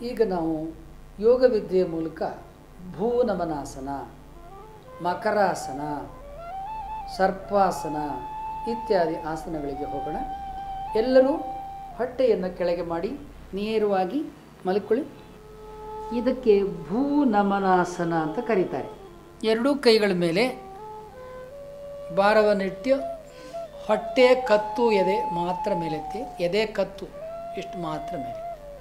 ಈಗ ನಾವು ಯೋಗ ವಿದ್ಯೆಯ ಮೂಲಕ ಭೂನಮನಾಸನ ಮಕರಾಸನ ಸರ್ಪಾಸನ ಇತ್ಯಾದಿ ಆಸನಗಳಿಗೆ ಹೋಗೋಣ ಎಲ್ಲರೂ ಹೊಟ್ಟೆಯನ್ನು ಕೆಳಗೆ ಮಾಡಿ ನೇರವಾಗಿ ಮಲ್ಕೊಳ್ಳಿ ಇದಕ್ಕೆ ಭೂನಮನಾಸನ ಅಂತ ಕರೀತಾರೆ ಎರಡೂ ಕೈಗಳ ಮೇಲೆ ಭಾರವನ್ನಿಟ್ಟು ಹೊಟ್ಟೆ ಕತ್ತು ಎದೆ ಮಾತ್ರ ಮೇಲೆತ್ತಿ ಎದೆ ಕತ್ತು ಇಷ್ಟು ಮಾತ್ರ ಮೇಲೆ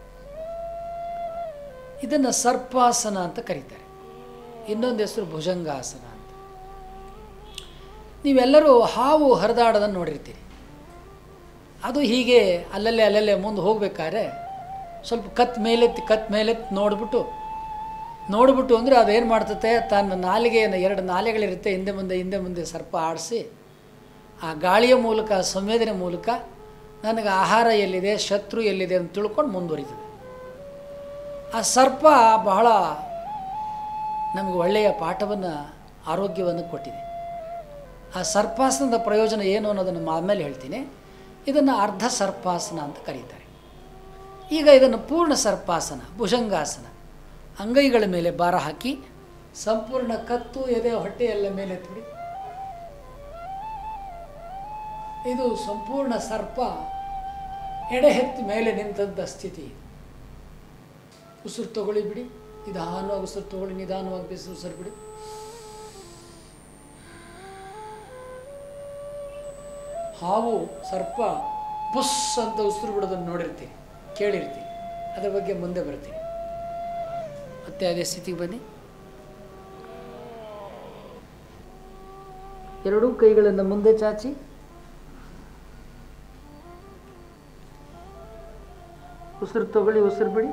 ಇದನ್ನು ಸರ್ಪಾಸನ ಅಂತ ಕರೀತಾರೆ ಇನ್ನೊಂದು ಹೆಸರು ಭುಜಂಗಾಸನ ಅಂತ ನೀವೆಲ್ಲರೂ ಹಾವು ಹರಿದಾಡೋದನ್ನು ನೋಡಿರ್ತೀರಿ ಅದು ಹೀಗೆ ಅಲ್ಲಲ್ಲೇ ಅಲ್ಲಲ್ಲೇ ಮುಂದೆ ಹೋಗ್ಬೇಕಾದ್ರೆ ಸ್ವಲ್ಪ ಕತ್ ಮೇಲೆತ್ತಿ ಕತ್ ಮೇಲೆತ್ತಿ ನೋಡ್ಬಿಟ್ಟು ನೋಡ್ಬಿಟ್ಟು ಅಂದರೆ ಅದೇನು ಮಾಡ್ತತೆ ತನ್ನ ನಾಲಿಗೆಯನ್ನು ಎರಡು ನಾಲೆಗಳಿರುತ್ತೆ ಹಿಂದೆ ಮುಂದೆ ಹಿಂದೆ ಮುಂದೆ ಸರ್ಪ ಆಡಿಸಿ ಆ ಗಾಳಿಯ ಮೂಲಕ ಸಂವೇದನೆ ಮೂಲಕ ನನಗೆ ಆಹಾರ ಎಲ್ಲಿದೆ ಶತ್ರು ಎಲ್ಲಿದೆ ಅಂತ ತಿಳ್ಕೊಂಡು ಮುಂದುವರಿತದೆ ಆ ಸರ್ಪ ಬಹಳ ನಮಗೆ ಒಳ್ಳೆಯ ಪಾಠವನ್ನು ಆರೋಗ್ಯವನ್ನು ಕೊಟ್ಟಿದೆ ಆ ಸರ್ಪಾಸನದ ಪ್ರಯೋಜನ ಏನು ಅನ್ನೋದನ್ನು ಆಮೇಲೆ ಹೇಳ್ತೀನಿ ಇದನ್ನು ಅರ್ಧ ಸರ್ಪಾಸನ ಅಂತ ಕರೀತಾರೆ ಈಗ ಇದನ್ನು ಪೂರ್ಣ ಸರ್ಪಾಸನ ಭುಜಂಗಾಸನ ಅಂಗೈಗಳ ಮೇಲೆ ಭಾರ ಹಾಕಿ ಸಂಪೂರ್ಣ ಕತ್ತು ಎದೆ ಹೊಟ್ಟೆ ಎಲ್ಲ ಮೇಲೆ ಎತ್ಬಿಡಿ ಇದು ಸಂಪೂರ್ಣ ಸರ್ಪ ಎಡೆ ಎತ್ತಿ ಮೇಲೆ ನಿಂತಂಥ ಸ್ಥಿತಿ ಉಸಿರು ತಗೊಳ್ಳಿ ಬಿಡಿ ನಿಧಾನವಾಗಿ ಉಸಿರು ತಗೊಳ್ಳಿ ನಿಧಾನವಾಗಿ ಬಿಸಿ ಉಸಿರು ಬಿಡಿ ಹಾವು ಸರ್ಪ ಬುಸ್ ಅಂತ ಉಸಿರು ಬಿಡೋದನ್ನು ನೋಡಿರ್ತೀನಿ ಕೇಳಿರ್ತೀನಿ ಅದರ ಬಗ್ಗೆ ಮುಂದೆ ಬರ್ತೀನಿ ಮತ್ತೆ ಅದೇ ಸ್ಥಿತಿಗೆ ಬನ್ನಿ ಎರಡೂ ಕೈಗಳನ್ನು ಮುಂದೆ ಚಾಚಿ ಉಸಿರು ತಗೊಳ್ಳಿ ಉಸಿರು ಬಿಡಿ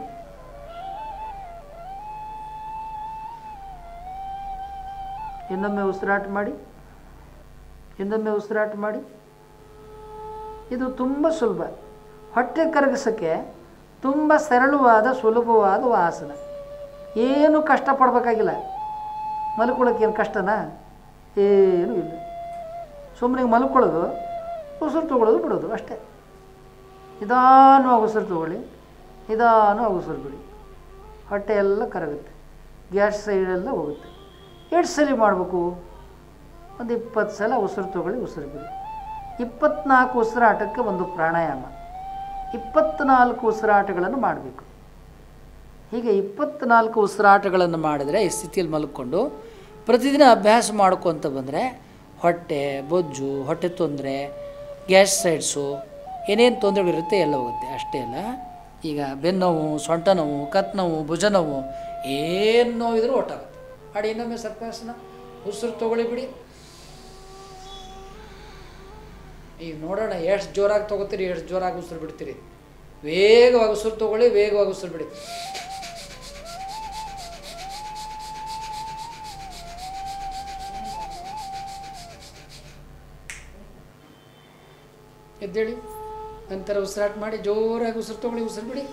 ಇನ್ನೊಮ್ಮೆ ಉಸಿರಾಟ ಮಾಡಿ ಇನ್ನೊಮ್ಮೆ ಉಸಿರಾಟ ಮಾಡಿ ಇದು ತುಂಬ ಸುಲಭ ಹೊಟ್ಟೆ ಕರಗಿಸೋಕ್ಕೆ ತುಂಬ ಸರಳವಾದ ಸುಲಭವಾದ ಆಸನ ಏನು ಕಷ್ಟಪಡಬೇಕಾಗಿಲ್ಲ ಮಲ್ಕೊಳ್ಳೋಕೆ ಏನು ಕಷ್ಟನಾ ಏನೂ ಇಲ್ಲ ಸುಮ್ಮನೆ ಮಲ್ಕೊಳ್ಳೋದು ಉಸಿರು ತೊಗೊಳ್ಳೋದು ಬಿಡೋದು ಅಷ್ಟೇ ನಿಧಾನವಾಗಿ ಉಸಿರು ತೊಗೊಳ್ಳಿ ನಿಧಾನವಾಗಿ ಉಸಿರು ಬಿಡಿ ಹೊಟ್ಟೆ ಎಲ್ಲ ಕರಗುತ್ತೆ ಗ್ಯಾಸ್ ಸೈಡೆಲ್ಲ ಹೋಗುತ್ತೆ ಎಷ್ಟು ಸಲ ಮಾಡಬೇಕು ಒಂದು ಇಪ್ಪತ್ತು ಸಲ ಉಸಿರು ತೊಗೊಳ್ಳಿ ಉಸಿರು ಬಿಡಿ ಇಪ್ಪತ್ನಾಲ್ಕು ಉಸಿರಾಟಕ್ಕೆ ಒಂದು ಪ್ರಾಣಾಯಾಮ ಇಪ್ಪತ್ನಾಲ್ಕು ಉಸಿರಾಟಗಳನ್ನು ಮಾಡಬೇಕು ಹೀಗೆ ಇಪ್ಪತ್ನಾಲ್ಕು ಉಸಿರಾಟಗಳನ್ನು ಮಾಡಿದರೆ ಈ ಸ್ಥಿತಿಯಲ್ಲಿ ಮಲ್ಕೊಂಡು ಪ್ರತಿದಿನ ಅಭ್ಯಾಸ ಮಾಡ್ಕೊತ ಬಂದರೆ ಹೊಟ್ಟೆ ಬೊಜ್ಜು ಹೊಟ್ಟೆ ತೊಂದರೆ ಗ್ಯಾಸ್ ಸೈಡ್ಸು ಏನೇನು ತೊಂದರೆಗಳಿರುತ್ತೆ ಎಲ್ಲ ಹೋಗುತ್ತೆ ಅಷ್ಟೇ ಅಲ್ಲ ಈಗ ಬೆನ್ನೋವು ಸೊಂಟ ನೋವು ಕತ್ ನೋವು ಭುಜ ನೋವು ಏನು ನೋವಿದ್ರೂ ಒಟ್ಟಾಗುತ್ತೆ ಮಾಡಿ ಇನ್ನೊಮ್ಮೆ ಸರ್ಪಾಸನ ಉಸಿರು ತೊಗೊಳ್ಳಿ ಬಿಡಿ ಈಗ ನೋಡೋಣ ಎಷ್ಟು ಜೋರಾಗಿ ತೊಗೋತೀರಿ ಎಷ್ಟು ಜೋರಾಗಿ ಉಸಿರು ಬಿಡ್ತೀರಿ ವೇಗವಾಗಿ ಉಸಿರು ತೊಗೊಳ್ಳಿ ವೇಗವಾಗಿ ಉಸಿರು ಬಿಡಿ ಎದ್ದೇಳಿ ನಂತರ ಉಸಿರಾಟ ಮಾಡಿ ಜೋರಾಗಿ ಉಸಿರು ತೊಗೊಳ್ಳಿ ಉಸಿರು ಬಿಡಿ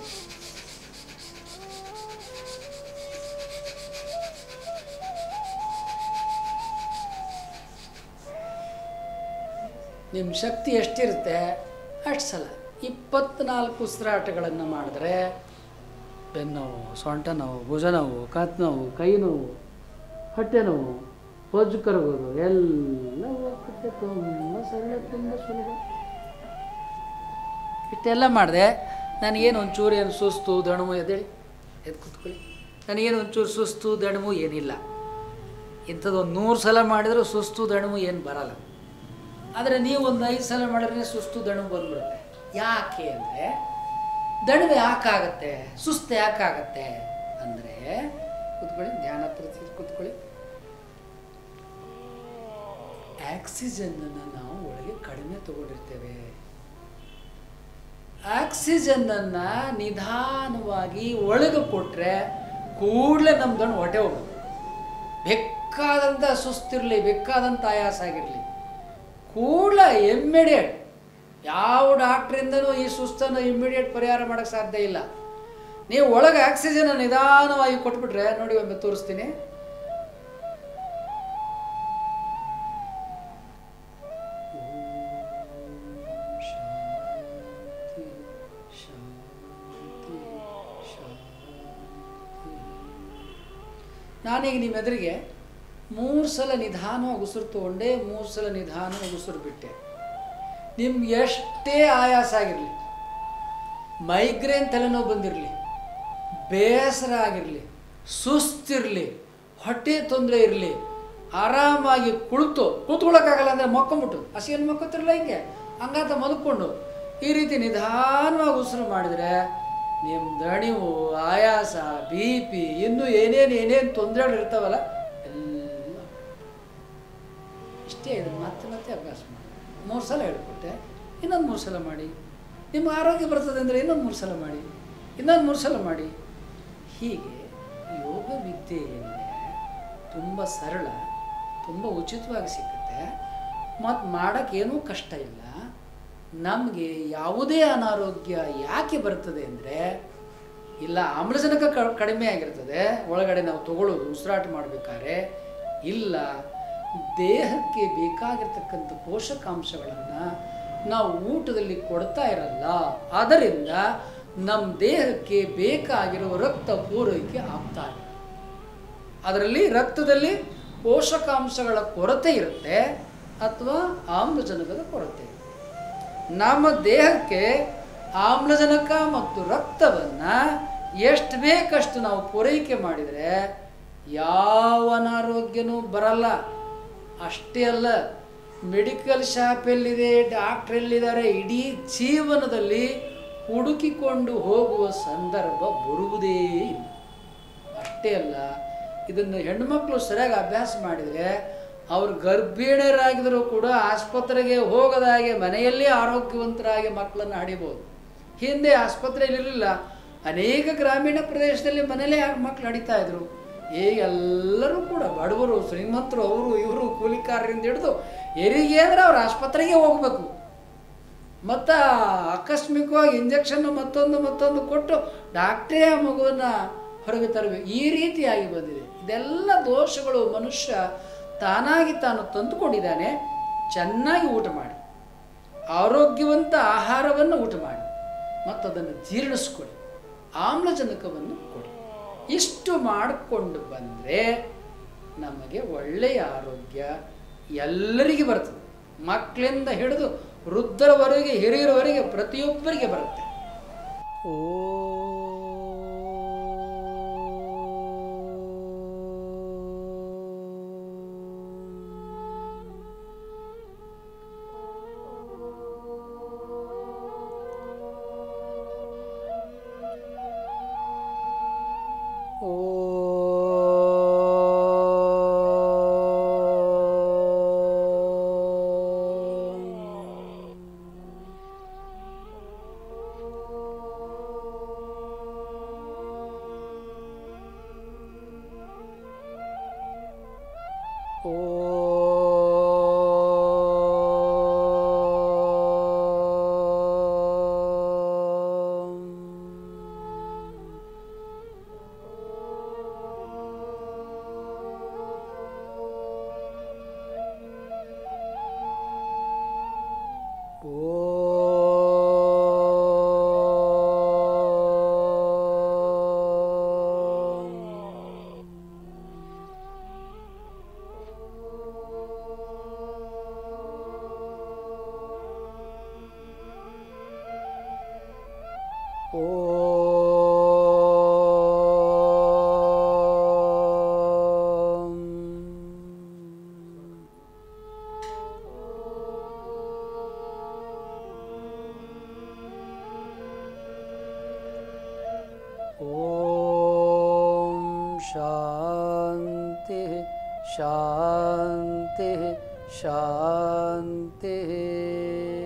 ನಿಮ್ಮ ಶಕ್ತಿ ಎಷ್ಟಿರುತ್ತೆ ಅಷ್ಟು ಸಲ ಇಪ್ಪತ್ನಾಲ್ಕು ಉಸಿರಾಟಗಳನ್ನು ಮಾಡಿದ್ರೆ ಬೆನ್ನೋವು ಸೊಂಟ ನೋವು ಭುಜ ನೋವು ಕತ್ ನೋವು ಕೈ ನೋವು ಹೊಟ್ಟೆ ನೋವು ಹೊಜ್ಜು ಕರಗೋದು ಎಲ್ಲ ಹೋಗ್ಬಿಟ್ಟೆ ತುಂಬ ಸರಳ ತುಂಬ ಸುಲಭ ಇಷ್ಟೆಲ್ಲ ಮಾಡಿದೆ ನನಗೇನು ಒಂಚೂರು ಏನು ಸುಸ್ತು ದಣಮು ಎದ್ದೇಳಿ ಎದ್ದು ಕೂತ್ಕೊಳ್ಳಿ ನನಗೇನು ಒಂಚೂರು ಸುಸ್ತು ದಣಮು ಏನಿಲ್ಲ ಇಂಥದ್ದು ಒಂದು ನೂರು ಸಲ ಮಾಡಿದರೂ ಸುಸ್ತು ದಣಮು ಏನು ಬರಲ್ಲ ಆದರೆ ನೀವು ಒಂದು ಐದು ಸಲ ಮಾಡಿದ್ರೆ ಸುಸ್ತು ದಣವು ಬಂದ್ಬಿಡುತ್ತೆ ಯಾಕೆ ಅಂದರೆ ದಣವು ಯಾಕಾಗತ್ತೆ ಸುಸ್ತು ಯಾಕಾಗತ್ತೆ ಅಂದರೆ ಕೂತ್ಕೊಳ್ಳಿ ಧ್ಯಾನ ಪ್ರತಿ ಕೂತ್ಕೊಳ್ಳಿ ಆಕ್ಸಿಜನ್ನನ್ನು ನಾವು ಒಳಗೆ ಕಡಿಮೆ ತಗೊಂಡಿರ್ತೇವೆ ಆಕ್ಸಿಜನ್ನನ್ನು ನಿಧಾನವಾಗಿ ಒಳಗೆ ಕೊಟ್ಟರೆ ಕೂಡಲೇ ನಮ್ಮ ದಣ್ಣು ಹೊಟ್ಟೆ ಹೋಗೋದು ಬೇಕಾದಂಥ ಸುಸ್ತಿರಲಿ ಬೇಕಾದಂಥ ಆಯಾಸ ಆಗಿರಲಿ ಕೂಡಲೇ ಇಮ್ಮಿಡಿಯೇಟ್ ಯಾವ ಡಾಕ್ಟ್ರಿಂದನೂ ಈ ಸುಸ್ತನ್ನು ಇಮ್ಮಿಡಿಯೇಟ್ ಪರಿಹಾರ ಮಾಡೋಕ್ಕೆ ಸಾಧ್ಯ ಇಲ್ಲ ನೀವು ಒಳಗೆ ಆಕ್ಸಿಜನ್ ನಿಧಾನವಾಗಿ ಕೊಟ್ಬಿಟ್ರೆ ನೋಡಿ ಒಮ್ಮೆ ತೋರಿಸ್ತೀನಿ ಶಾಂತಿ ಶಾಂತಿ ಶಾಂತಿ ನಾನೀಗ ನಿಮ್ಮ ಎದುರಿಗೆ ಮೂರು ಸಲ ನಿಧಾನವಾಗಿ ಉಸಿರು ತೊಗೊಂಡೆ ಮೂರು ಸಲ ನಿಧಾನವಾಗಿ ಉಸಿರು ಬಿಟ್ಟೆ ನಿಮ್ಗೆ ಎಷ್ಟೇ ಆಯಾಸ ಆಗಿರಲಿ ಮೈಗ್ರೇನ್ ತಲೆನೋವು ಬಂದಿರಲಿ ಬೇಸರ ಆಗಿರಲಿ ಸುಸ್ತಿರಲಿ ಹೊಟ್ಟೆ ತೊಂದರೆ ಇರಲಿ ಆರಾಮಾಗಿ ಕುಳಿತು ಕೂತ್ಕೊಳ್ಳೋಕ್ಕಾಗಲ್ಲ ಅಂದರೆ ಮಕ್ಕೊಂಬಿಟ್ಟು ಹಸಿಯನ್ನು ಮಕ್ಕೋತಿರಲ್ಲ ಹಿಂಗೆ ಹಂಗಂತ ಮಲ್ಕೊಂಡು ಈ ರೀತಿ ನಿಧಾನವಾಗಿ ಉಸಿರು ಮಾಡಿದರೆ ನಿಮ್ಮ ದಣಿವು ಆಯಾಸ ಬಿ ಪಿ ಇನ್ನೂ ಏನೇನು ಏನೇನು ತೊಂದರೆಗಳು ಇರ್ತಾವಲ್ಲ ಎಲ್ಲ ಇಷ್ಟೇ ಇದು ಮತ್ತೆ ಮತ್ತೆ ಅಭ್ಯಾಸ ಮಾಡಿ ಮೂರು ಸಲ ಹೇಳ್ಕೊಟ್ಟೆ ಇನ್ನೊಂದು ಮೂರು ಸಲ ಮಾಡಿ ನಿಮ್ಮ ಆರೋಗ್ಯ ಬರ್ತದೆ ಅಂದರೆ ಇನ್ನೊಂದು ಮೂರು ಸಲ ಮಾಡಿ ಇನ್ನೊಂದು ಮೂರು ಸಲ ಮಾಡಿ ಹೀಗೆ ಯೋಗ ವಿದ್ಯೆ ಏನಿದೆ ತುಂಬ ಸರಳ ತುಂಬ ಉಚಿತವಾಗಿ ಸಿಗುತ್ತೆ ಮತ್ತು ಮಾಡೋಕ್ಕೇನೂ ಕಷ್ಟ ಇಲ್ಲ ನಮಗೆ ಯಾವುದೇ ಅನಾರೋಗ್ಯ ಯಾಕೆ ಬರ್ತದೆ ಅಂದರೆ ಇಲ್ಲ ಆಮ್ಲಜನಕ ಕ ಕಡಿಮೆ ಆಗಿರ್ತದೆ ಒಳಗಡೆ ನಾವು ತಗೊಳ್ಳೋದು ಉಸಿರಾಟ ಮಾಡಬೇಕಾದ್ರೆ ಇಲ್ಲ ದೇಹಕ್ಕೆ ಬೇಕಾಗಿರ್ತಕ್ಕಂಥ ಪೋಷಕಾಂಶಗಳನ್ನು ನಾವು ಊಟದಲ್ಲಿ ಕೊಡ್ತಾ ಇರಲ್ಲ ಆದ್ದರಿಂದ ನಮ್ಮ ದೇಹಕ್ಕೆ ಬೇಕಾಗಿರುವ ರಕ್ತ ಪೂರೈಕೆ ಆಗ್ತಾ ಇಲ್ಲ ಅದರಲ್ಲಿ ರಕ್ತದಲ್ಲಿ ಪೋಷಕಾಂಶಗಳ ಕೊರತೆ ಇರುತ್ತೆ ಅಥವಾ ಆಮ್ಲಜನಕದ ಕೊರತೆ ಇರುತ್ತೆ ನಮ್ಮ ದೇಹಕ್ಕೆ ಆಮ್ಲಜನಕ ಮತ್ತು ರಕ್ತವನ್ನು ಎಷ್ಟು ಬೇಕಷ್ಟು ನಾವು ಪೂರೈಕೆ ಮಾಡಿದರೆ ಯಾವ ಅನಾರೋಗ್ಯನೂ ಬರಲ್ಲ ಅಷ್ಟೇ ಅಲ್ಲ ಮೆಡಿಕಲ್ ಶಾಪ್ ಎಲ್ಲಿದೆ ಡಾಕ್ಟ್ರ್ ಎಲ್ಲಿದ್ದಾರೆ ಇಡೀ ಜೀವನದಲ್ಲಿ ಹುಡುಕಿಕೊಂಡು ಹೋಗುವ ಸಂದರ್ಭ ಬರುವುದೇ ಇಲ್ಲ ಅಷ್ಟೇ ಅಲ್ಲ ಇದನ್ನು ಹೆಣ್ಮಕ್ಳು ಸರಿಯಾಗಿ ಅಭ್ಯಾಸ ಮಾಡಿದರೆ ಅವರು ಗರ್ಭಿಣಿಯರಾಗಿದ್ದರೂ ಕೂಡ ಆಸ್ಪತ್ರೆಗೆ ಹೋಗದ ಹಾಗೆ ಮನೆಯಲ್ಲೇ ಆರೋಗ್ಯವಂತರಾಗಿ ಮಕ್ಕಳನ್ನು ಹಡಿಬೋದು ಹಿಂದೆ ಆಸ್ಪತ್ರೆಯಲ್ಲಿ ಇರಲಿಲ್ಲ ಅನೇಕ ಗ್ರಾಮೀಣ ಪ್ರದೇಶದಲ್ಲಿ ಮನೇಲೇ ಮಕ್ಕಳು ಹಡಿತಾ ಇದ್ರು ಈಗ ಎಲ್ಲರೂ ಕೂಡ ಬಡವರು ಶ್ರೀಮಂತರು ಅವರು ಇವರು ಕೂಲಿಕಾರರಿಂದ ಹಿಡಿದು ಹೆರಿಗೆ ಅಂದರೆ ಅವ್ರು ಆಸ್ಪತ್ರೆಗೆ ಹೋಗಬೇಕು ಮತ್ತು ಆಕಸ್ಮಿಕವಾಗಿ ಇಂಜೆಕ್ಷನ್ನು ಮತ್ತೊಂದು ಮತ್ತೊಂದು ಕೊಟ್ಟು ಡಾಕ್ಟ್ರೇ ಆ ಮಗುವನ್ನು ಹೊರಗೆ ತರಬೇಕು ಈ ರೀತಿಯಾಗಿ ಬಂದಿದೆ ಇದೆಲ್ಲ ದೋಷಗಳು ಮನುಷ್ಯ ತಾನಾಗಿ ತಾನು ತಂದುಕೊಂಡಿದ್ದಾನೆ ಚೆನ್ನಾಗಿ ಊಟ ಮಾಡಿ ಆರೋಗ್ಯವಂತ ಆಹಾರವನ್ನು ಊಟ ಮಾಡಿ ಮತ್ತು ಅದನ್ನು ಜೀರ್ಣಿಸ್ಕೊಳ್ಳಿ ಆಮ್ಲಜನಕವನ್ನು ಕೊಡಿ ಇಷ್ಟು ಮಾಡಿಕೊಂಡು ಬಂದರೆ ನಮಗೆ ಒಳ್ಳೆಯ ಆರೋಗ್ಯ ಎಲ್ಲರಿಗೆ ಬರ್ತದೆ ಮಕ್ಕಳಿಂದ ಹಿಡಿದು ವೃದ್ಧರವರೆಗೆ ಹಿರಿಯರವರೆಗೆ ಪ್ರತಿಯೊಬ್ಬರಿಗೆ ಬರುತ್ತೆ ಓಂ ಶಾಂತಿ ಶಾಂತಿ ಶಾಂತಿ